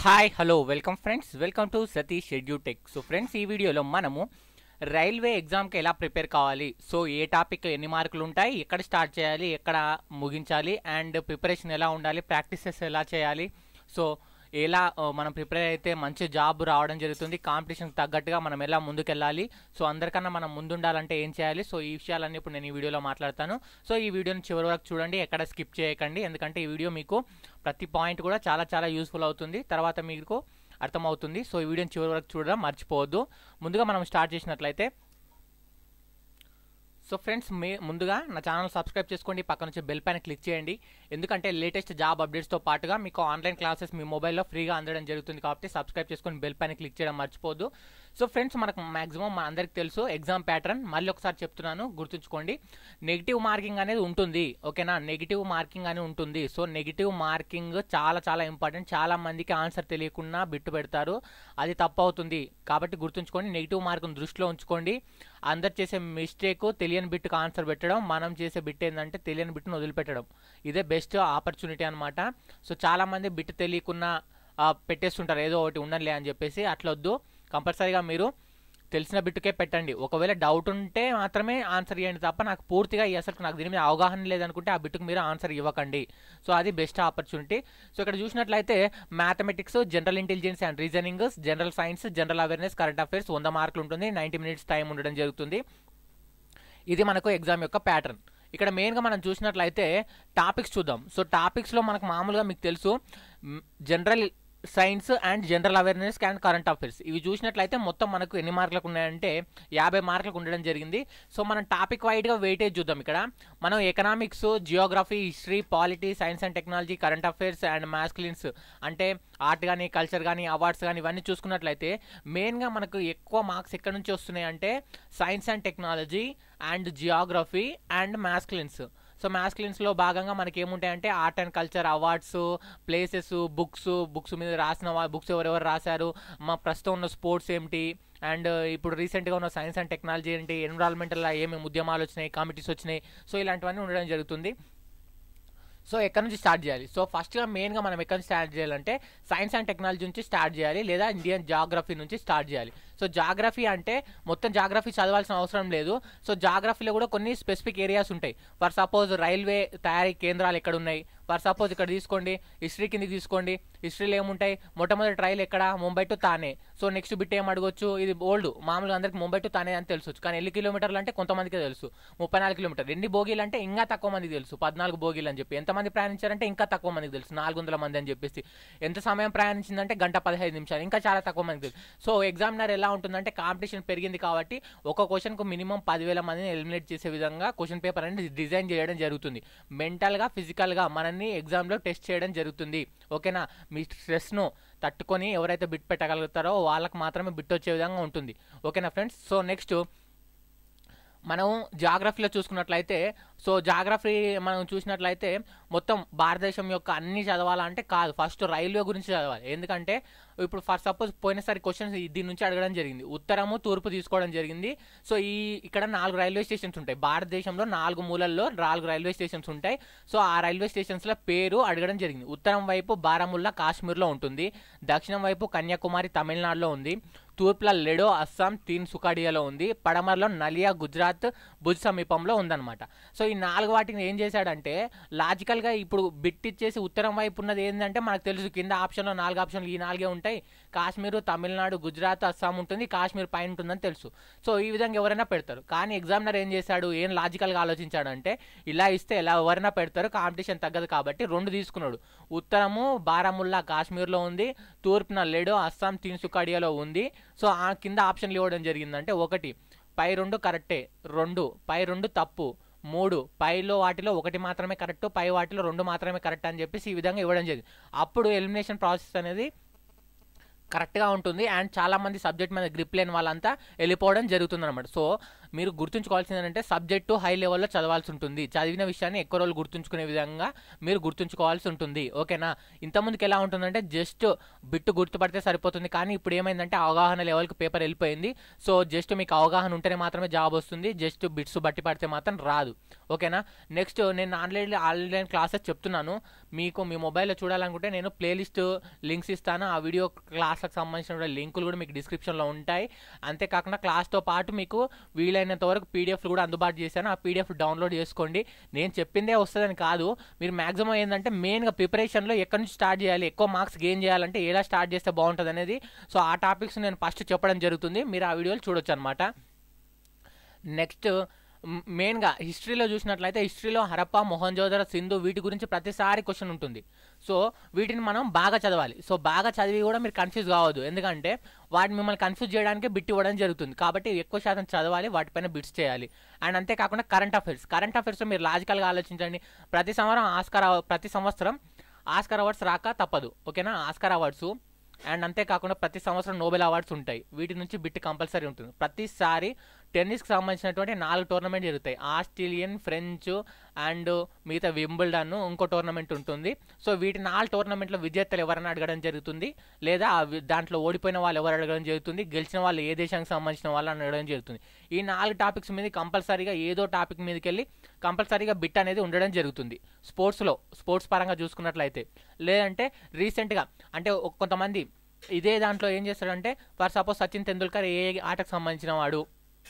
hi hello welcome friends welcome to Satish Edutech so friends ఈ వీడియోలో మనము రైల్వే ఎగ్జామ్కి ఎలా ప్రిపేర్ కావాలి సో ఏ టాపిక్ ఎన్ని మార్కులు ఉంటాయి ఎక్కడ స్టార్ట్ చేయాలి ఎక్కడ ముగించాలి అండ్ ప్రిపరేషన్ ఎలా ఉండాలి ప్రాక్టీసెస్ ఎలా చేయాలి సో ఎలా ఆ, మనం ప్రిపేర్ అయితే మంచి జాబ్ రావడం జరుగుతుంది కాంపిటీషన్కి తగ్గట్టుగా మనం ఎలా ముందుకెళ్ళాలి సో అందరికన్నా మనం ముందుండాలంటే ఏం చేయాలి సో ఈ విషయాలన్నీ ఇప్పుడు నేను ఈ వీడియోలో మాట్లాడతాను సో ఈ వీడియోని చివరి వరకు చూడండి ఎక్కడ స్కిప్ చేయకండి ఎందుకంటే ఈ వీడియో మీకు ప్రతి పాయింట్ కూడా చాలా చాలా యూస్ఫుల్ అవుతుంది తర్వాత మీకు అర్థమవుతుంది సో ఈ వీడియోని చివరి వరకు చూడడం మర్చిపోవద్దు ముందుగా మనం స్టార్ట్ చేసినట్లయితే సో ఫ్రెండ్స్ మే ముందుగా నా ఛానల్ సబ్స్క్రైబ్ చేసుకోండి పక్కన నుంచి బెల్ పైన క్లిక్ చేయండి ఎందుకంటే లేటెస్ట్ జాబ్ అప్డేట్స్తో పాటుగా మీకు ఆన్లైన్ క్లాసెస్ మీ మొబైల్లో ఫ్రీగా అందడం జరుగుతుంది కాబట్టి సబ్స్క్రైబ్ చేసుకొని బెల్ పైన క్లిక్ చేయడం మర్చిపోద్దు సో ఫ్రెండ్స్ మనకు మాక్సిమం మన అందరికి తెలుసు ఎగ్జామ్ ప్యాటర్న్ మళ్ళీ ఒకసారి చెప్తున్నాను గుర్తుంచుకోండి నెగిటివ్ మార్కింగ్ అనేది ఉంటుంది ఓకేనా నెగిటివ్ మార్కింగ్ అని ఉంటుంది సో నెగిటివ్ మార్కింగ్ చాలా చాలా ఇంపార్టెంట్ చాలా మందికి ఆన్సర్ తెలియకుండా బిట్టు పెడతారు అది తప్పు అవుతుంది కాబట్టి గుర్తుంచుకోండి నెగిటివ్ మార్కును దృష్టిలో ఉంచుకోండి అందరు చేసే మిస్టేక్ తెలియని బిట్టుకు ఆన్సర్ పెట్టడం మనం చేసే బిట్ ఏంటంటే తెలియని బిట్టును వదిలిపెట్టడం ఇదే బెస్ట్ ఆపర్చునిటీ అనమాట సో చాలామంది బిట్ తెలియకుండా ఆ, పెట్టేస్తుంటారు ఏదో ఒకటి ఉండలే అని చెప్పేసి అట్లా వద్దు కంపల్సరీగా మీరు తెలిసిన బిట్టుకే పెట్టండి ఒకవేళ డౌట్ ఉంటే మాత్రమే ఆన్సర్ ఇవ్వండి తప్ప నాకు పూర్తిగా ఈ అసలు నాకు దీని మీద అవగాహన లేదనుకుంటే ఆ బిట్టుకు మీరు ఆన్సర్ ఇవ్వకండి సో అది బెస్ట్ ఆపర్చునిటీ సో ఇక్కడ చూసినట్లయితే mathematics general intelligence and reasoning general science general awareness current affairs వంద మార్కులు ఉంటుంది నైంటీ మినిట్స్ టైం ఉండడం జరుగుతుంది ఇది మనకు ఎగ్జామ్ యొక్క ప్యాటర్న్ ఇక్కడ మెయిన్గా మనం చూసినట్లయితే టాపిక్స్ చూద్దాం సో టాపిక్స్లో మనకు మామూలుగా మీకు తెలుసు general science and general awareness and current affairs ఇవి చూసినట్లయితే మొత్తం మనకు ఎన్ని మార్కులకు ఉన్నాయంటే యాభై మార్కులకు ఉండడం జరిగింది సో మనం టాపిక్ వైడ్గా వెయిటేజ్ చూద్దాం ఇక్కడ మనం economics geography history polity science and technology current affairs and miscellaneous అంటే ఆర్ట్ కానీ కల్చర్ కానీ అవార్డ్స్ కానీ ఇవన్నీ చూసుకున్నట్లయితే మెయిన్గా మనకు ఎక్కువ మార్క్స్ ఎక్కడి నుంచి వస్తున్నాయి అంటే science and technology and geography and miscellaneous so మ్యాస్క్లిన్స్లో భాగంగా మనకి ఏముంటాయంటే art and culture awards places books books మీద రాసిన బుక్స్ ఎవరెవరు రాశారు మా ప్రస్తుతం ఉన్న స్పోర్ట్స్ ఏమిటి అండ్ ఇప్పుడు రీసెంట్గా ఉన్న సైన్స్ అండ్ టెక్నాలజీ ఏంటి ఎన్విరాన్మెంటల్ ఏమేమి ఉద్యమాలు వచ్చినాయి కమిటీస్ వచ్చినాయి సో ఇలాంటివన్నీ ఉండడం జరుగుతుంది సో ఎక్కడి నుంచి స్టార్ట్ చేయాలి సో ఫస్ట్గా మెయిన్గా మనం ఎక్కడి నుంచి స్టార్ట్ చేయాలంటే సైన్స్ అండ్ టెక్నాలజీ నుంచి స్టార్ట్ చేయాలి లేదా ఇండియన్ జాగ్రఫీ నుంచి స్టార్ట్ చేయాలి సో జాగ్రఫీ అంటే మొత్తం జాగ్రఫీ చదవాల్సిన అవసరం లేదు సో జాగ్రఫీలో కూడా కొన్ని స్పెసిఫిక్ ఏరియాస్ ఉంటాయి ఫర్ సపోజ్ రైల్వే తయారీ కేంద్రాలు ఎక్కడ ఉన్నాయి ఫర్ సపోజ్ ఇక్కడ తీసుకోండి హిస్టరీ కిందకి తీసుకోండి హిస్టరీలో ఏముంటాయి మొట్టమొదటి ట్రైల్ ఎక్కడ Mumbai to Thane so next bit ఏం అడగొచ్చు ఇది ఓల్డ్ మామూలుగా అందరికి ముంబై టు తానే అని తెలుసు కానీ ఎన్ని కిలోమీటర్లు అంటే కొంతమందికి తెలుసు ముప్పై నాలుగు కిలోమీటర్లు ఎన్ని బోగీలు అంటే ఇంకా తక్కువ మందికి తెలుసు పద్నాలుగు బోగీలు అని చెప్పి ఎంతమంది ప్రయాణించారంటే ఇంకా తక్కువ మందికి తెలుసు నాలుగు వందల మంది అని చెప్పేసి ఎంత సమయం ప్రయాణించిందంటే గంట పదిహేను నిమిషాలు ఇంకా చాలా తక్కువ మందికి తెలుసు సో ఎగ్జామినర్ ఎలా ఉంటుందంటే కాంపిటీషన్ పెరిగింది కాబట్టి ఒక క్వశ్చన్కు మినిమం పదివేల మందిని ఎలిమినేట్ చేసే విధంగా క్వశ్చన్ పేపర్ అనేది డిజైన్ చేయడం జరుగుతుంది మెంటల్గా ఫిజికల్గా మనల్ని ఎగ్జామ్లో టెస్ట్ చేయడం జరుగుతుంది ఓకేనా మీ స్ట్రెస్ను తట్టుకొని ఎవరైతే బిట్ పెట్టగలుగుతారో వాళ్ళకి మాత్రమే బిట్ వచ్చే విధంగా ఉంటుంది ఓకేనా ఫ్రెండ్స్ సో నెక్స్ట్ మనం జాగ్రఫీలో చూసుకున్నట్లయితే సో జాగ్రఫీ మనం చూసినట్లయితే మొత్తం భారతదేశం యొక్క అన్ని చదవాలంటే కాదు ఫస్ట్ రైల్వే గురించి చదవాలి ఎందుకంటే ఇప్పుడు ఫర్ సపోజ్ పోయినసారి క్వశ్చన్స్ దీని నుంచి అడగడం జరిగింది ఉత్తరము తూర్పు తీసుకోవడం జరిగింది సో ఈ ఇక్కడ నాలుగు రైల్వే స్టేషన్స్ ఉంటాయి భారతదేశంలో నాలుగు మూలల్లో నాలుగు రైల్వే స్టేషన్స్ ఉంటాయి సో ఆ రైల్వే స్టేషన్స్ల పేరు అడగడం జరిగింది ఉత్తరం వైపు బారాముల్లా కాశ్మీర్లో ఉంటుంది దక్షిణం వైపు కన్యాకుమారి తమిళనాడులో ఉంది తూర్పులో లెడో అస్సాం తీన్ సుకాడియాలో ఉంది పడమరలో నలియా గుజరాత్ భుజ్ సమీపంలో ఉందన్నమాట సో ఈ నాలుగు వాటిని ఏం చేశాడంటే లాజికల్గా ఇప్పుడు బిట్ ఇచ్చేసి ఉత్తరం వైపు ఉన్నది ఏంటంటే మనకు తెలుసు కింద ఆప్షన్లో నాలుగు ఆప్షన్లు ఈ నాలుగే ఉంటాయి కాశ్మీర్ తమిళనాడు గుజరాత్ అస్సాం ఉంటుంది కాశ్మీర్ పైన ఉంటుందని తెలుసు సో ఈ విధంగా ఎవరైనా పెడతారు కానీ ఎగ్జామినర్ ఏం చేశాడు ఏం లాజికల్గా ఆలోచించాడంటే ఇలా ఇస్తే ఎలా ఎవరైనా పెడతారు కాంపిటీషన్ తగ్గదు కాబట్టి రెండు తీసుకున్నాడు ఉత్తరము బారాముల్లా కాశ్మీర్లో ఉంది తూర్పున లెడో అస్సాం తీన్సుకాడియాలో ఉంది సో ఆ కింద ఆప్షన్లు ఇవ్వడం జరిగిందంటే ఒకటి పై రెండు కరెక్టే రెండు పై రెండు తప్పు మూడు పైలో వాటిలో ఒకటి మాత్రమే కరెక్ట్ పై వాటిలో రెండు మాత్రమే కరెక్ట్ అని చెప్పేసి ఈ విధంగా ఇవ్వడం జరిగింది అప్పుడు ఎలిమినేషన్ ప్రాసెస్ అనేది కరెక్ట్గా ఉంటుంది అండ్ చాలామంది సబ్జెక్ట్ మీద గ్రిప్ లేని వాళ్ళంతా వెళ్ళిపోవడం జరుగుతుంది అనమాట సో మీరు గుర్తుంచుకోవాల్సింది ఏంటంటే సబ్జెక్టు హై లెవెల్లో చదవాల్సి ఉంటుంది చదివిన విషయాన్ని ఎక్కువ రోజులు గుర్తుంచుకునే విధంగా మీరు గుర్తుంచుకోవాల్సి ఉంటుంది ఓకేనా ఇంతకుముందుకు ఎలా ఉంటుందంటే జస్ట్ బిట్టు గుర్తుపడితే సరిపోతుంది కానీ ఇప్పుడు ఏమైందంటే అవగాహన లెవెల్కి పేపర్ వెళ్ళిపోయింది సో జస్ట్ మీకు అవగాహన ఉంటేనే మాత్రమే జాబ్ వస్తుంది జస్ట్ బిట్స్ బట్టి పడితే మాత్రం రాదు ఓకేనా నెక్స్ట్ నేను ఆన్లైన్ ఆన్లైన్ క్లాసెస్ చెప్తున్నాను మీకు మీ మొబైల్లో చూడాలనుకుంటే నేను ప్లేలిస్ట్ లింక్స్ ఇస్తాను ఆ వీడియో క్లాస్లకు సంబంధించిన లింకులు కూడా మీకు డిస్క్రిప్షన్లో ఉంటాయి అంతేకాకుండా క్లాస్తో పాటు మీకు వీలైనంత వరకు పీడిఎఫ్లు కూడా అందుబాటు చేశాను ఆ పీడిఎఫ్ డౌన్లోడ్ చేసుకోండి నేను చెప్పిందే వస్తుందని కాదు మీరు మాక్సిమం ఏంటంటే మెయిన్గా ప్రిపరేషన్లో ఎక్కడి నుంచి స్టార్ట్ చేయాలి ఎక్కువ మార్క్స్ గెయిన్ చేయాలంటే ఎలా స్టార్ట్ చేస్తే బాగుంటుంది అనేది సో ఆ టాపిక్స్ నేను ఫస్ట్ చెప్పడం జరుగుతుంది మీరు ఆ వీడియోలు చూడొచ్చు అనమాట నెక్స్ట్ మ్, మెయిన్గా హిస్టరీలో చూసినట్లయితే హిస్టరీలో హరప్ప మొహంజోదర సింధు వీటి గురించి ప్రతిసారి క్వశ్చన్ ఉంటుంది సో వీటిని మనం బాగా చదవాలి సో బాగా చదివి కూడా మీరు కన్ఫ్యూజ్ కావద్దు ఎందుకంటే వాటిని మిమ్మల్ని కన్ఫ్యూజ్ చేయడానికి బిట్ ఇవ్వడం జరుగుతుంది కాబట్టి ఎక్కువ శాతం చదవాలి వాటిపైన బిట్స్ చేయాలి అండ్ అంతేకాకుండా కరెంట్ అఫైర్స్ కరెంట్ అఫైర్స్ మీరు లాజికల్గా ఆలోచించండి ప్రతి సంవత్సరం ఆస్కార్ అవ- ప్రతి సంవత్సరం ఆస్కార్ అవార్డ్స్ రాక తప్పదు ఓకేనా ఆస్కార్ అవార్డ్స్ అండ్ అంతేకాకుండా ప్రతి సంవత్సరం నోబెల్ అవార్డ్స్ ఉంటాయి వీటి నుంచి బిట్ కంపల్సరీ ఉంటుంది ప్రతిసారి టెన్నిస్కి సంబంధించినటువంటి నాలుగు టోర్నమెంట్ జరుగుతాయి ఆస్ట్రేలియన్ ఫ్రెంచ్ అండ్ మిగతా వింబుల్డన్ ఇంకో టోర్నమెంట్ ఉంటుంది సో వీటి నాలుగు టోర్నమెంట్లో విజేతలు ఎవరైనా అడగడం జరుగుతుంది లేదా ఆ వి- దాంట్లో ఓడిపోయిన వాళ్ళు ఎవరు అడగడం జరుగుతుంది గెలిచిన వాళ్ళు ఏ దేశానికి సంబంధించిన వాళ్ళు అని అడగడం జరుగుతుంది ఈ నాలుగు టాపిక్స్ మీద కంపల్సరీగా ఏదో టాపిక్ మీదకి వెళ్ళి కంపల్సరీగా బిట్ అనేది ఉండడం జరుగుతుంది స్పోర్ట్స్లో స్పోర్ట్స్ పరంగా చూసుకున్నట్లయితే లేదంటే రీసెంట్గా అంటే ఒక- కొంతమంది ఇదే దాంట్లో ఏం చేస్తాడంటే ఫర్ సపోజ్ సచిన్ తెండూల్కర్ ఏ ఆటకు సంబంధించిన వాడు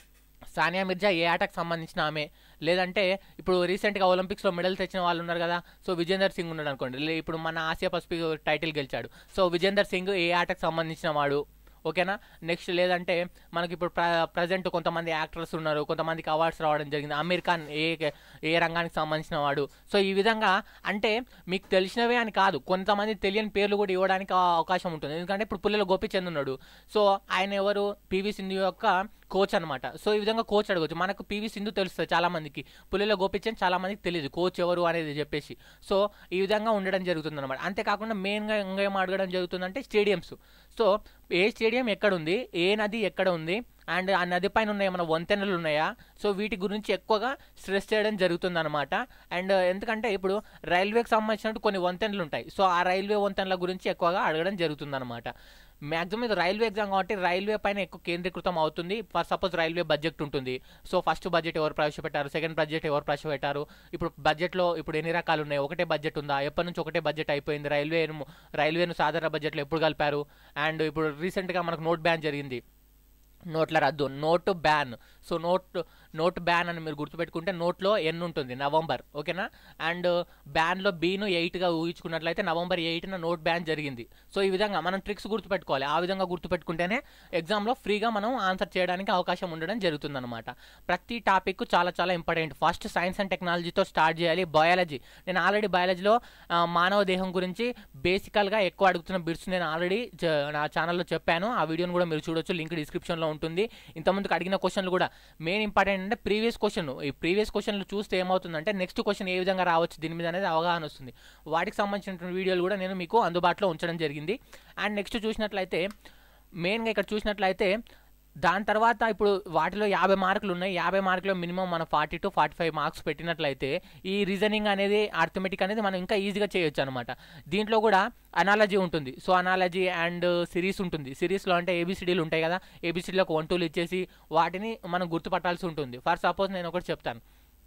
సానియా మిర్జా ఏ ఆటకు సంబంధించిన ఆమె లేదంటే ఇప్పుడు రీసెంట్గా ఒలింపిక్స్లో మెడల్ తెచ్చిన వాళ్ళు ఉన్నారు కదా సో విజేందర్ సింగ్ ఉన్నాడు అనుకోండి లే- ఇప్పుడు మన ఆసియా పసిఫిక్ టైటిల్ గెలిచాడు సో విజేందర్ సింగ్ ఏ ఆటకు సంబంధించిన వాడు ఓకేనా నెక్స్ట్ లేదంటే మనకి ఇప్పుడు ప్ర ప్రజెంట్ కొంతమంది యాక్టర్స్ ఉన్నారు కొంతమందికి అవార్డ్స్ రావడం జరిగింది అమీర్ ఖాన్ ఏ ఏ రంగానికి సంబంధించిన వాడు సో ఈ విధంగా అంటే మీకు తెలిసినవే అని కాదు కొంతమంది తెలియని పేర్లు కూడా ఇవ్వడానికి ఆ- అవకాశం ఉంటుంది ఎందుకంటే ఇప్పుడు పుల్లెల గోపిచంద్ ఉన్నాడు సో ఆయన ఎవరు పివి సింధు యొక్క కోచ్ అనమాట సో ఈ విధంగా కోచ్ అడగచ్చు మనకు పివి సింధు తెలుస్తుంది చాలా మందికి పుల్లెల గోపిచంద్ చాలా మందికి తెలియదు కోచ్ ఎవరు అనేది చెప్పేసి సో ఈ విధంగా ఉండడం జరుగుతుంది అనమాట అంతేకాకుండా మెయిన్గా ఇంకా ఏం అడగడం జరుగుతుందంటే స్టేడియంస్ సో ఏ స్టేడియం ఎక్కడ ఉంది ఏ నది ఎక్కడ ఉంది అండ్ ఆ నది పైన ఉన్న ఏమైనా వంతెనలు ఉన్నాయా సో వీటి గురించి ఎక్కువగా స్ట్రెస్ చేయడం జరుగుతుంది అనమాట అండ్ ఎందుకంటే ఇప్పుడు రైల్వేకి సంబంధించినట్టు కొన్ని వంతెనలు ఉంటాయి సో ఆ రైల్వే వంతెనల గురించి ఎక్కువగా అడగడం జరుగుతుంది అనమాట మ్యాక్సిమం ఇది రైల్వే ఎగ్జామ్ కాబట్టి రైల్వే పైన ఎక్కువ కేంద్రీకృతం అవుతుంది ఫర్ సపోజ్ రైల్వే బడ్జెట్ ఉంటుంది సో ఫస్ట్ బడ్జెట్ ఎవరు ప్రవేశపెట్టారు సెకండ్ బడ్జెట్ ఎవరు ప్రవేశపెట్టారు ఇప్పుడు బడ్జెట్లో ఇప్పుడు ఎన్ని రకాలు ఉన్నాయి ఒకటే బడ్జెట్ ఉందా ఎప్పటి నుంచి ఒకటే బడ్జెట్ అయిపోయింది రైల్వేను రైల్వేను సాధారణ బడ్జెట్లో ఎప్పుడు కలిపారు అండ్ ఇప్పుడు రీసెంట్గా మనకు నోట్ బ్యాన్ జరిగింది నోట్ల రద్దు note ban so note note ban అని మీరు గుర్తుపెట్టుకుంటే నోట్లో ఎన్ ఉంటుంది నవంబర్ ఓకేనా అండ్ బ్యాన్లో బీను ఎయిట్గా ఊహించుకున్నట్లయితే నవంబర్ ఎయిట్న నోట్ బ్యాన్ జరిగింది సో ఈ విధంగా మనం ట్రిక్స్ గుర్తుపెట్టుకోవాలి ఆ విధంగా గుర్తుపెట్టుకుంటేనే ఎగ్జామ్లో ఫ్రీగా మనం ఆన్సర్ చేయడానికి అవకాశం ఉండడం జరుగుతుందన్నమాట ప్రతి టాపిక్ చాలా చాలా ఇంపార్టెంట్ ఫస్ట్ సైన్స్ అండ్ టెక్నాలజీతో స్టార్ట్ చేయాలి బయాలజీ నేను ఆల్రెడీ బయాలజీలో ఆ, మానవ దేహం గురించి బేసికల్గా ఎక్కువ అడుగుతున్న బిట్స్ నేను ఆల్రెడీ నా ఛానల్లో చెప్పాను ఆ వీడియోని కూడా మీరు చూడొచ్చు లింక్ డిస్క్రిప్షన్లో ఉంటుంది ఇంతకుముందుకు అడిగిన క్వశ్చన్లు కూడా మెయిన్ ఇంపార్టెంట్ అంటే ప్రీవియస్ క్వశ్చన్ ఈ ప్రీవియస్ క్వశ్చన్లు చూస్తే ఏమవుతుందంటే నెక్స్ట్ క్వశ్చన్ ఏ విధంగా రావచ్చు దీని మీద అనేది అవగాహన వస్తుంది వాటికి సంబంధించిన వీడియోలు కూడా నేను మీకు అందుబాటులో ఉంచడం జరిగింది అండ్ నెక్స్ట్ చూసినట్లయితే మెయిన్గా ఇక్కడ చూసినట్లయితే దాని తర్వాత ఇప్పుడు వాటిలో యాభై మార్కులు ఉన్నాయి యాభై మార్కులో మినిమం మనం forty two forty five marks పెట్టినట్లయితే ఈ రీజనింగ్ అనేది ఆర్థమెటిక్ అనేది మనం ఇంకా ఈజీగా చేయొచ్చు అనమాట దీంట్లో కూడా అనాలజీ ఉంటుంది సో అనాలజీ అండ్ సిరీస్ ఉంటుంది సిరీస్లో అంటే ఏబిసిడీలు ఉంటాయి కదా ఏబిసిడీలకు వన్ టూలు ఇచ్చేసి వాటిని మనం గుర్తుపట్టాల్సి ఉంటుంది ఫర్ సపోజ్ నేను ఒకటి చెప్తాను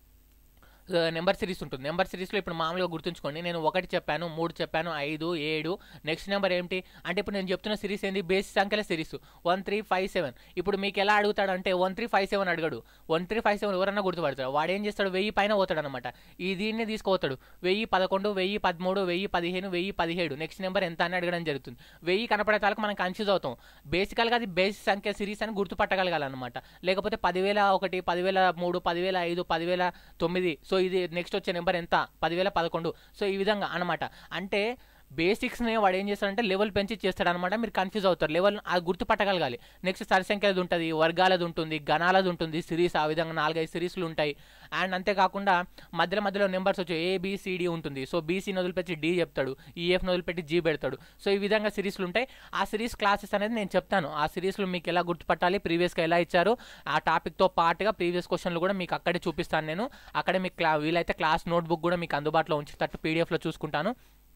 నెంబర్ సిరీస్ ఉంటుంది నెంబర్ సిరీస్లో ఇప్పుడు మామూలుగా గుర్తుంచుకోండి నేను ఒకటి చెప్పాను మూడు చెప్పాను ఐదు ఏడు నెక్స్ట్ నెంబర్ ఏంటి అంటే ఇప్పుడు నేను చెప్తున్న సిరీస్ ఏంది బేస్ సంఖ్యల series one three five seven ఇప్పుడు మీకు ఎలా అడుగుతాడు అంటే వన్ త్రీ ఫైవ్ సెవెన్ అడగడు వన్ త్రీ ఫైవ్ సెవెన్ ఎవరన్నా గుర్తుపడతాడు వాడు ఏం చేస్తాడు వెయ్యి పైన పోతాడు అనమాట ఈ దీన్ని తీసుకుపోతాడు వెయ్యి పదకొండు వెయ్యి పదమూడు వెయ్యి పదిహేను వెయ్యి పదిహేడు నెక్స్ట్ నెంబర్ ఎంత అని అడగడం జరుగుతుంది వెయ్యి కనపడే తాలకు మనం కన్ఫ్యూజ్ అవుతాం బేసికల్గా అది బేస్ సంఖ్య సిరీస్ అని గుర్తుపట్టగలగాలన్నమాట లేకపోతే పదివేల ఒకటి పదివేల మూడు పదివేల ఐదు పదివేల తొమ్మిది సో ఇది నెక్స్ట్ వచ్చే నెంబర్ ఎంత పదివేల పదకొండు సో ఈ విధంగా అనమాట అంటే బేసిక్స్ని వాడు ఏం చేస్తాడంటే లెవెల్ పెంచి చేస్తాడు అనమాట మీరు కన్ఫ్యూజ్ అవుతారు లెవెల్ అది గుర్తుపట్టగలగాలి నెక్స్ట్ సరిసంఖ్యది ఉంటుంది వర్గాలది ఉంటుంది గణాలది ఉంటుంది సిరీస్ ఆ విధంగా నాలుగైదు సిరీస్లు ఉంటాయి అండ్ అంతేకాకుండా మధ్యలో మధ్యలో నెంబర్స్ వచ్చి ఏబిసిడి ఉంటుంది సో బీసీని వదిలిపెట్టి డి చెప్తాడు ఈఎఫ్ని వదిలిపెట్టి జీ పెడతాడు సో ఈ విధంగా సిరీస్లు ఉంటాయి ఆ సిరీస్ క్లాసెస్ అనేది నేను చెప్తాను ఆ సిరీస్లు మీకు ఎలా గుర్తుపట్టాలి ప్రీవియస్గా ఎలా ఇచ్చారు ఆ టాపిక్తో పాటుగా ప్రీవియస్ క్వశ్చన్లు కూడా మీకు అక్కడే చూపిస్తాను నేను అక్కడే మీకు క్లా వీలైతే క్లాస్ నోట్బుక్ కూడా మీకు అందుబాటులో ఉంచేటట్టు పీడిఎఫ్లో చూసుకుంటాను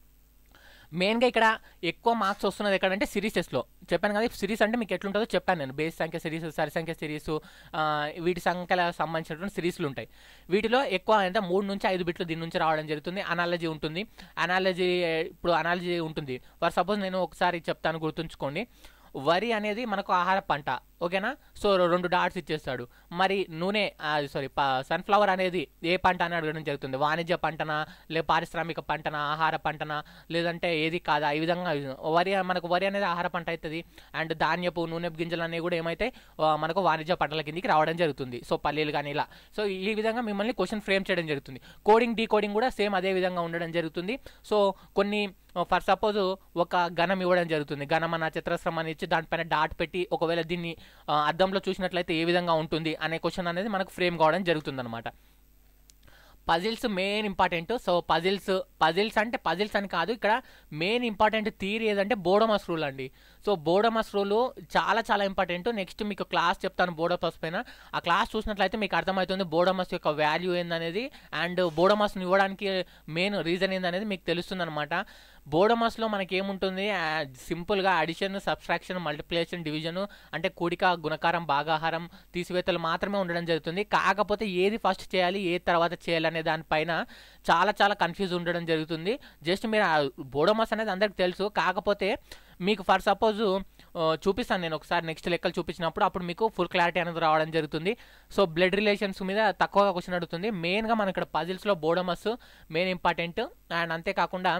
మెయిన్గా ఇక్కడ ఎక్కువ మార్క్స్ వస్తున్నది ఎక్కడంటే సిరీసెస్లో చెప్పాను కదా సిరీస్ అంటే మీకు ఎట్లుంటుందో చెప్పాను నేను బేస్ సంఖ్య సిరీస్ సరి సంఖ్య సిరీస్ వీటి సంఖ్యల సంబంధించినటువంటి సిరీస్లు ఉంటాయి వీటిలో ఎక్కువ అంటే మూడు నుంచి ఐదు బిట్లు దీని నుంచి రావడం జరుగుతుంది అనాలజీ ఉంటుంది అనాలజీ ఇప్పుడు అనాలజీ ఉంటుంది ఫర్ సపోజ్ నేను ఒకసారి చెప్తాను గుర్తుంచుకోండి వరి అనేది మనకు ఆహార పంట ఓకేనా సో రెండు డాట్స్ ఇచ్చేస్తాడు మరి నూనె సారీ సన్ఫ్లవర్ అనేది ఏ పంట అని అడగడం జరుగుతుంది వాణిజ్య పంటనా లే పారిశ్రామిక పంటనా ఆహార పంటనా లేదంటే ఏది కాదా ఈ విధంగా వరి మనకు వరి అనేది ఆహార పంట అవుతుంది అండ్ ధాన్యపు నూనె గింజలు అనేవి కూడా ఏమైతే మనకు వాణిజ్య పంటల కిందికి రావడం జరుగుతుంది సో పల్లీలు కానీ ఇలా సో ఈ విధంగా మిమ్మల్ని క్వశ్చన్ ఫ్రేమ్ చేయడం జరుగుతుంది కోడింగ్ డీ కోడింగ్ కూడా సేమ్ అదే విధంగా ఉండడం జరుగుతుంది సో కొన్ని ఫర్ సపోజ్ ఒక గణం ఇవ్వడం జరుగుతుంది గణం అన్న చిత్రశ్రమ అని ఇచ్చి దానిపైన డాట్ పెట్టి ఒకవేళ దీన్ని అద్దంలో చూసినట్లయితే ఏ విధంగా ఉంటుంది అనే క్వశ్చన్ అనేది మనకు ఫ్రేమ్ కావడం జరుగుతుంది అనమాట puzzles main important so puzzles puzzles అంటే పజిల్స్ అని కాదు ఇక్కడ మెయిన్ ఇంపార్టెంట్ థీరీ ఏదంటే బోడమస్ రూల్ అండి సో బోడమస్ రూల్ చాలా చాలా ఇంపార్టెంట్ నెక్స్ట్ మీకు క్లాస్ చెప్తాను బోడమస్ పైన ఆ క్లాస్ చూసినట్లయితే మీకు అర్థమవుతుంది బోడమస్ యొక్క వాల్యూ ఏందనేది అండ్ బోడమస్ని ఇవ్వడానికి మెయిన్ రీజన్ ఏందనేది మీకు తెలుస్తుంది అనమాట బోడమస్లో మనకి ఏముంటుంది సింపుల్గా అడిషన్ సబ్స్ట్రాక్షన్ మల్టిప్లికేషన్ డివిజన్ అంటే కూడిక గుణకారం భాగాహారం తీసివేతలు మాత్రమే ఉండడం జరుగుతుంది కాకపోతే ఏది ఫస్ట్ చేయాలి ఏది తర్వాత చేయాలి అనే దానిపైన చాలా చాలా కన్ఫ్యూజ్ ఉండడం జరుగుతుంది జస్ట్ మీరు బోడమస్ అనేది అందరికి తెలుసు కాకపోతే మీకు ఫర్ సపోజ్ చూపిస్తాను నేను ఒకసారి నెక్స్ట్ లెక్కలు చూపించినప్పుడు అప్పుడు మీకు ఫుల్ క్లారిటీ అనేది రావడం జరుగుతుంది సో బ్లడ్ రిలేషన్స్ మీద తక్కువగా క్వశ్చన్ అడుగుతుంది మెయిన్గా మన ఇక్కడ పజిల్స్లో బోడమస్ మెయిన్ ఇంపార్టెంట్ అండ్ అంతేకాకుండా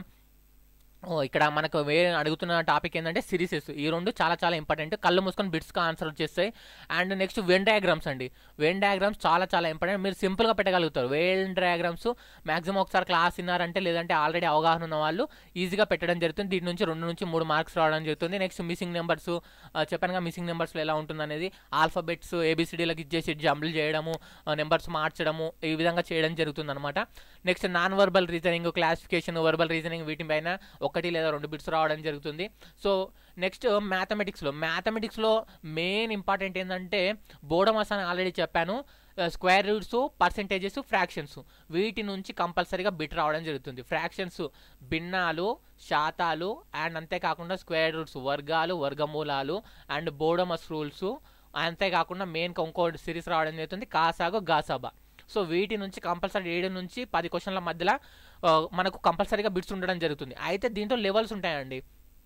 ఇక్కడ మనకు వేరే అడుగుతున్న టాపిక్ ఏంటంటే సిరీసెస్ ఈ రెండు చాలా చాలా ఇంపార్టెంట్ కళ్ళు మూసుకొని బిట్స్గా ఆన్సర్ వచ్చేస్తాయి అండ్ నెక్స్ట్ వెన్ డయాగ్రామ్స్ అండి వెన్ డయాగ్రామ్స్ చాలా చాలా ఇంపార్టెంట్ మీరు సింపుల్గా పెట్టగలుగుతారు వెన్ డయాగ్రామ్స్ మాక్సిమం ఒకసారి క్లాస్ విన్నారంటే లేదంటే ఆల్రెడీ అవగాహన ఉన్న వాళ్ళు ఈజీగా పెట్టడం జరుగుతుంది దీని నుంచి రెండు నుంచి మూడు మార్క్స్ రావడం జరుగుతుంది నెక్స్ట్ మిస్సింగ్ నెంబర్స్ చెప్పానుగా మిస్సింగ్ నెంబర్స్లో ఎలా ఉంటుంది అనేది ఆల్ఫాబెట్స్ ఏబిసిడీలకు ఇచ్చేసి జంబుల్ చేయడము నెంబర్స్ మార్చడము ఈ విధంగా చేయడం జరుగుతుంది అనమాట next non verbal reasoning classification verbal reasoning వీటిపైన ఒకటి లేదా రెండు బిట్స్ రావడం జరుగుతుంది సో నెక్స్ట్ మ్యాథమెటిక్స్లో మ్యాథమెటిక్స్లో మెయిన్ ఇంపార్టెంట్ ఏంటంటే బోడమస్ అని ఆల్రెడీ చెప్పాను స్క్వేర్ రూట్స్ పర్సెంటేజెస్ ఫ్రాక్షన్స్ వీటి నుంచి కంపల్సరీగా బిట్ రావడం జరుగుతుంది ఫ్రాక్షన్స్ భిన్నాలు శాతాలు అండ్ అంతేకాకుండా స్క్వేర్ రూట్స్ వర్గాలు వర్గమూలాలు అండ్ బోడమస్ రూల్స్ అంతేకాకుండా మెయిన్గా ఇంకో సిరీస్ రావడం జరుగుతుంది కాసాగు గాసాబా సో వీటి నుంచి కంపల్సరీ ఏడు నుంచి పది క్వశ్చన్ల మధ్యలో మనకు కంపల్సరీగా బిట్స్ ఉండడం జరుగుతుంది అయితే దీంట్లో లెవెల్స్ ఉంటాయండి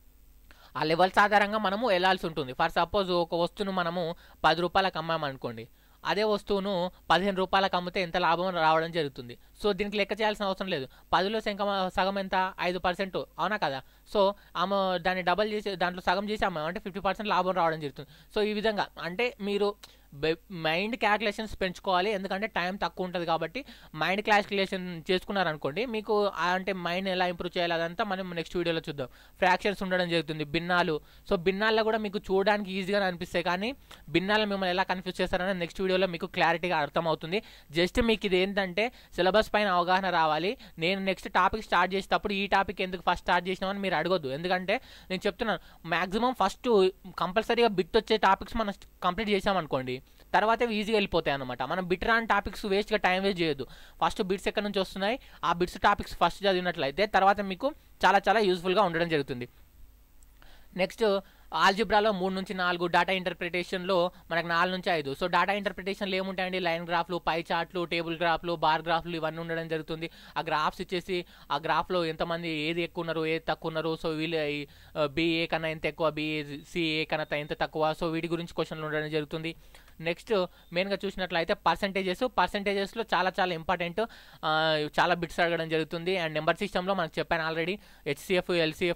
ఆ లెవెల్స్ ఆధారంగా మనము వెళ్ళాల్సి ఉంటుంది ఫర్ సపోజ్ ఒక వస్తువును మనము పది రూపాయలకు అమ్మామనుకోండి అదే వస్తువును పదిహేను రూపాయలకు అమ్మితే ఎంత లాభం రావడం జరుగుతుంది సో దీనికి లెక్క చేయాల్సిన అవసరం లేదు పదిలో శంక సగం ఎంత ఐదు పర్సెంట్ అవునా కదా సో ఆమె దాన్ని డబల్ చేసి దాంట్లో సగం చేసి అమ్మాము అంటే ఫిఫ్టీ పర్సెంట్ లాభం రావడం జరుగుతుంది సో ఈ విధంగా అంటే మీరు మైండ్ క్యాల్కులేషన్స్ పెంచుకోవాలి ఎందుకంటే టైం తక్కువ ఉంటుంది కాబట్టి మైండ్ క్యాల్కులేషన్ చేసుకున్నారనుకోండి మీకు అంటే మైండ్ ఎలా ఇంప్రూవ్ చేయాలి అదంతా మనం నెక్స్ట్ వీడియోలో చూద్దాం ఫ్రాక్షన్స్ ఉండడం జరుగుతుంది భిన్నాలు సో భిన్నాల్లో కూడా మీకు చూడడానికి ఈజీగా అనిపిస్తాయి కానీ భిన్నాలు మిమ్మల్ని ఎలా కన్ఫ్యూజ్ చేస్తారని నెక్స్ట్ వీడియోలో మీకు క్లారిటీగా అర్థమవుతుంది జస్ట్ మీకు ఇది ఏంటంటే సిలబస్ పైన అవగాహన రావాలి నేను నెక్స్ట్ టాపిక్ స్టార్ట్ చేసేటప్పుడు ఈ టాపిక్ ఎందుకు ఫస్ట్ స్టార్ట్ చేసినామని మీరు అడగొద్దు ఎందుకంటే నేను చెప్తున్నాను మాక్సిమం ఫస్ట్ కంపల్సరీగా బిట్ వచ్చే టాపిక్స్ మనం కంప్లీట్ చేసామనుకోండి తర్వాత ఈజీగా వెళ్ళిపోతాయి అనమాట మనం బిట్ రాని టాపిక్స్ వేస్ట్గా టైం వేస్ట్ చేయొద్దు ఫస్ట్ బిట్స్ ఎక్కడి నుంచి వస్తున్నాయి ఆ బిట్స్ టాపిక్స్ ఫస్ట్ చదివినట్లయితే తర్వాత మీకు చాలా చాలా యూస్ఫుల్గా ఉండడం జరుగుతుంది నెక్స్ట్ ఆల్జిబ్రాలో మూడు నుంచి నాలుగు డేటా ఇంటర్ప్రిటేషన్లో మనకు నాలుగు నుంచి ఐదు సో డేటా ఇంటర్ప్రిటేషన్లో ఏముంటాయండి లైన్ గ్రాఫ్లు పై చార్ట్లు టేబుల్ గ్రాఫ్లు బార్ గ్రాఫ్లు ఇవన్నీ ఉండడం జరుగుతుంది ఆ గ్రాఫ్స్ ఇచ్చేసి ఆ గ్రాఫ్లో ఎంతమంది ఏది ఎక్కువ ఉన్నారు ఏది తక్కువ ఉన్నారు సో వీళ్ళు బీఏ కన్నా ఎంత ఎక్కువ బీఏ సిఏ కన్నా ఎంత తక్కువ సో వీటి గురించి క్వశ్చన్లు ఉండడం జరుగుతుంది నెక్స్ట్ మెయిన్గా చూసినట్లయితే పర్సంటేజెస్ పర్సంటేజెస్లో చాలా చాలా ఇంపార్టెంట్ చాలా బిట్స్ అడగడం జరుగుతుంది అండ్ నెంబర్ సిస్టంలో మనకు చెప్పాను already HCF LCF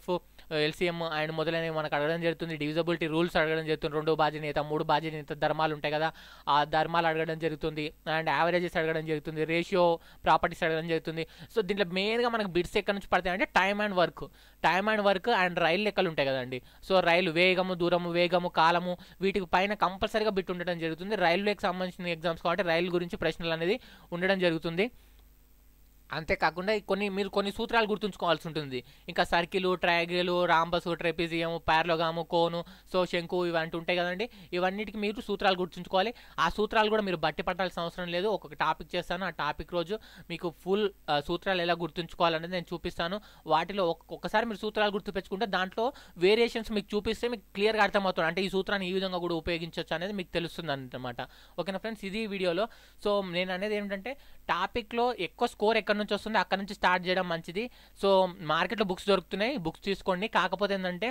LCM and మొదలైనవి మనకు అడగడం జరుగుతుంది డివిజబిలిటీ రూల్స్ అడగడం జరుగుతుంది రెండు బాధ్యత మూడు బాధ్యత ధర్మాలు ఉంటాయి కదా ఆ ధర్మాలు అడగడం జరుగుతుంది అండ్ యావరేజెస్ అడగడం జరుగుతుంది రేషియో ప్రాపర్టీస్ అడగడం జరుగుతుంది సో దీంట్లో మెయిన్గా మనకు బిట్స్ ఎక్కడి నుంచి పడతాయి అంటే time and work time and work and రైలు లెక్కలు ఉంటాయి కదండి సో రైలు వేగము దూరము వేగము కాలము వీటికి పైన కంపల్సరీగా బిట్ ఉండడం జరుగుతుంది రైల్వేకి సంబంధించిన ఎగ్జామ్స్ కాబట్టి రైలు గురించి ప్రశ్నలు అనేది ఉండడం జరుగుతుంది అంతేకాకుండా కొన్ని మీరు కొన్ని సూత్రాలు గుర్తుంచుకోవాల్సి ఉంటుంది ఇంకా circle triangle rhombus trapezium parallelogram cone so శంకు ఇవంటి ఉంటాయి కదండి ఇవన్నిటికి మీరు సూత్రాలు గుర్తుంచుకోవాలి ఆ సూత్రాలు కూడా మీరు బట్టి పట్టాల్సిన అవసరం లేదు ఒక్కొక్క టాపిక్ చేస్తాను ఆ టాపిక్ రోజు మీకు ఫుల్ సూత్రాలు ఎలా గుర్తుంచుకోవాలనేది నేను చూపిస్తాను వాటిలో ఒక్కసారి మీరు సూత్రాలు గుర్తుపెట్టుకుంటే దాంట్లో వేరియేషన్స్ మీకు చూపిస్తే మీకు క్లియర్గా అర్థమవుతుంది అంటే ఈ సూత్రాన్ని ఈ విధంగా కూడా ఉపయోగించవచ్చు అనేది మీకు తెలుస్తుంది అనమాట ఓకేనా ఫ్రెండ్స్ ఇది ఈ వీడియోలో సో నేను అనేది ఏంటంటే టాపిక్లో ఎక్కువ స్కోర్ ఎక్కడ నుంచి వస్తుంది అక్కడ నుంచి స్టార్ట్ చేయడం మంచిది సో మార్కెట్లో బుక్స్ దొరుకుతున్నాయి బుక్స్ తీసుకోండి కాకపోతే ఏంటంటే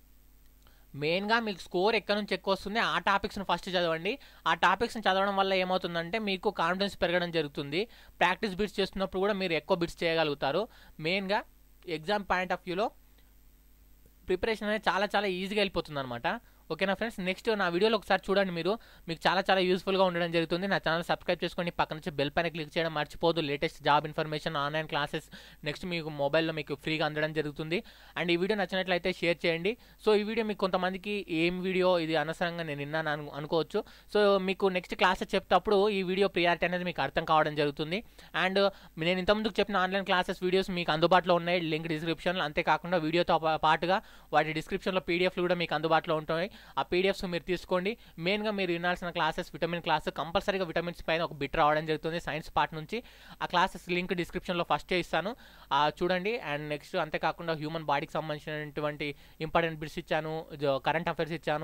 మెయిన్గా మీకు స్కోర్ ఎక్కడ నుంచి ఎక్కువ వస్తుంది ఆ టాపిక్స్ని ఫస్ట్ చదవండి ఆ టాపిక్స్ని చదవడం వల్ల ఏమవుతుందంటే మీకు కాన్ఫిడెన్స్ పెరగడం జరుగుతుంది ప్రాక్టీస్ బిట్స్ చేస్తున్నప్పుడు కూడా మీరు ఎక్కువ బిట్స్ చేయగలుగుతారు మెయిన్గా ఎగ్జామ్ పాయింట్ ఆఫ్ వ్యూలో ప్రిపరేషన్ అనేది చాలా చాలా ఈజీగా వెళ్ళిపోతుంది అనమాట ఓకేనా ఫ్రెండ్స్ నెక్స్ట్ నా వీడియోలో ఒకసారి చూడండి మీరు మీకు చాలా చాలా యూస్ఫుల్గా ఉండడం జరుగుతుంది నా ఛానల్ సబ్స్క్రైబ్ చేసుకోండి పక్కన నుంచి బెల్ పైన క్లిక్ చేయడం మర్చిపోదు latest job information online classes next మీకు మొబైల్లో మీకు ఫ్రీగా అందడం జరుగుతుంది అండ్ ఈ వీడియో నచ్చినట్లయితే షేర్ చేయండి సో ఈ వీడియో మీకు కొంతమందికి ఏం వీడియో ఇది అనవసరంగా నేను విన్నాను అను అనుకోవచ్చు సో మీకు నెక్స్ట్ క్లాసెస్ చెప్తప్పుడు ఈ వీడియో ప్రియారిటీ అనేది మీకు అర్థం కావడం జరుగుతుంది అండ్ నేను ఇంతకుముందుకు చెప్పిన ఆన్లైన్ క్లాసెస్ వీడియోస్ మీకు అందుబాటులో ఉన్నాయి లింక్ డిస్క్రిప్షన్లో అంతేకాకుండా వీడియోతో పాటుగా వాటి డిస్క్రిప్షన్లో పీడిఎఫ్లు కూడా మీకు అందుబాటులో ఉంటాయి ఆ పీడిఎఫ్స్ మీరు తీసుకోండి మెయిన్గా మీరు వినాల్సిన క్లాసెస్ విటమిన్ క్లాస్ కంపల్సరీగా విటమిన్స్ పైన ఒక బిట్ రావడం జరుగుతుంది సైన్స్ పార్ట్ నుంచి ఆ క్లాసెస్ లింక్ డిస్క్రిప్షన్లో ఫస్టే ఇస్తాను చూడండి అండ్ నెక్స్ట్ అంతేకాకుండా హ్యూమన్ బాడీకి సంబంధించినటువంటి ఇంపార్టెంట్ బిట్స్ ఇచ్చాను కరెంట్ అఫైర్స్ ఇచ్చాను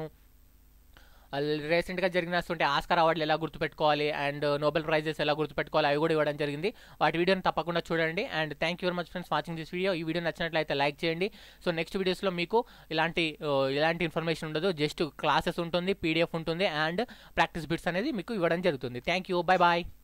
రీసెంట్గా జరిగినటువంటి ఆస్కార్ అవార్డులు ఎలా గుర్తుపెట్టుకోవాలి అండ్ నోబెల్ ప్రైజెస్ ఎలా గుర్తుపెట్టుకోవాలి అవి కూడా ఇవ్వడం జరిగింది వాటి వీడియోని తప్పకుండా చూడండి and thank you very much friends watching this video ఈ వీడియో నచ్చినట్లయితే లైక్ చేయండి సో నెక్స్ట్ వీడియోస్లో మీకు ఇలాంటి ఇలాంటి ఇన్ఫర్మేషన్ ఉండదు జస్ట్ క్లాసెస్ ఉంటుంది పీడిఎఫ్ ఉంటుంది అండ్ ప్రాక్టీస్ బిట్స్ అనేది మీకు ఇవ్వడం జరుగుతుంది థ్యాంక్ యూ బై బాయ్